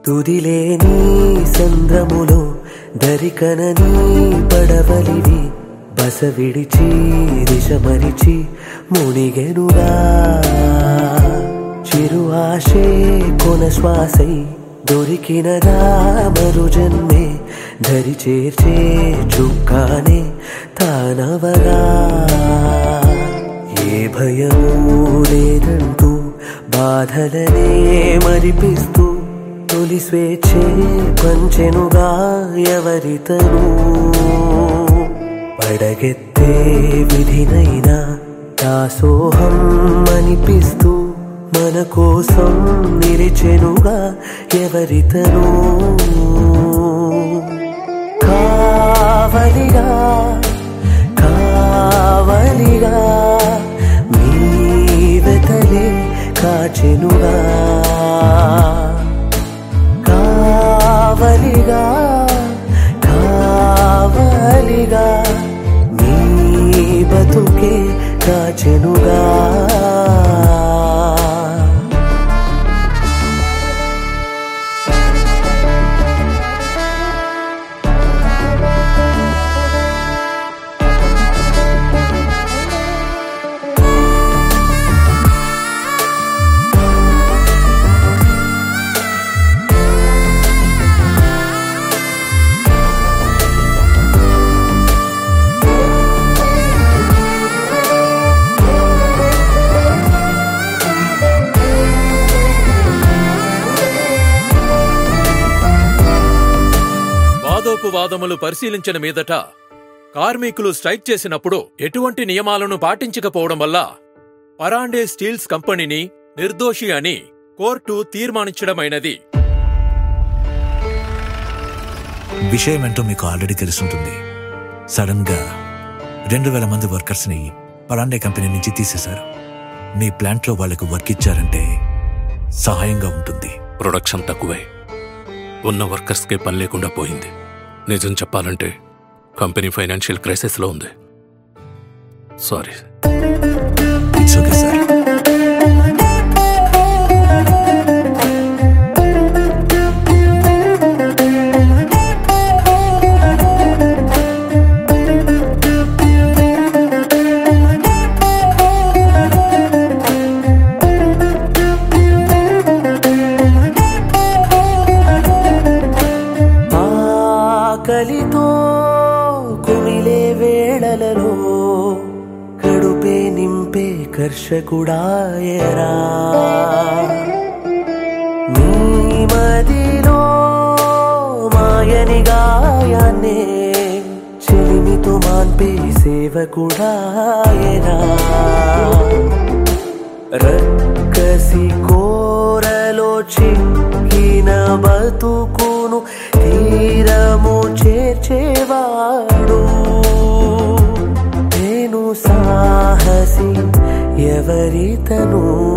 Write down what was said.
తుదిలేని సంద్రములో దరికనని పడవలివి బస విడిచి దిశ మరిచి మునిగెనుగా చిరు ఆశే కొన శ్వాసై దొరికినదా మరు జన్మే ధరి చేర్చే చుక్కానే తానవగా ఏ భయము లేదంటూ బాధలనే మరిపిస్తూ తొలి స్వేచ్ఛే పంచెనుగా ఎవరితను పడగెత్తే విధినైనా దాసోహం అనిపిస్తూ మన కోసం నిలిచెనుగా ఎవరితను కావలిగా కావలిగా మీ వెతలే కాచెనుగా కావలిగా కావలిగా మీ బతుకే కాచెనుగా వాదోపవాదములు పరిశీలించిన మీదట కార్మికులు స్ట్రైక్ చేసినప్పుడు ఎటువంటి నియమాలను పాటించకపోవడం వల్ల పరాండే స్టీల్స్ కంపెనీని నిర్దోషి అని కోర్టు తీర్మానించడమైనది విషయం ఏంటో మీకు ఆల్రెడీ తెలుసుంటుంది సడన్ గా రెండు వేల మంది వర్కర్స్ ని పరాండే కంపెనీ నుంచి తీసేశారు మీ ప్లాంట్ లో వాళ్ళకు వర్క్ ఇచ్చారంటే సహాయంగా ఉంటుంది ప్రొడక్షన్ తక్కువై ఉన్న వర్కర్స్కే పని లేకుండా పోయింది నిజం చెప్పాలంటే కంపెనీ ఫైనాన్షియల్ క్రైసిస్లో ఉంది సారీ ఇట్స్ ఓకే సార్ ఆకలితో కుమిలే వేళలలో కడుపే నింపే కర్షకుడాయరా నీ మదిలో మాయని గాయాన్నే చెలిమితో మాన్పే సేవకుడాయరా రక్కసి కోరలో చిక్కిన బతుకును తీరము చేర్చేవాడు నేను సాహసి ఎవరితను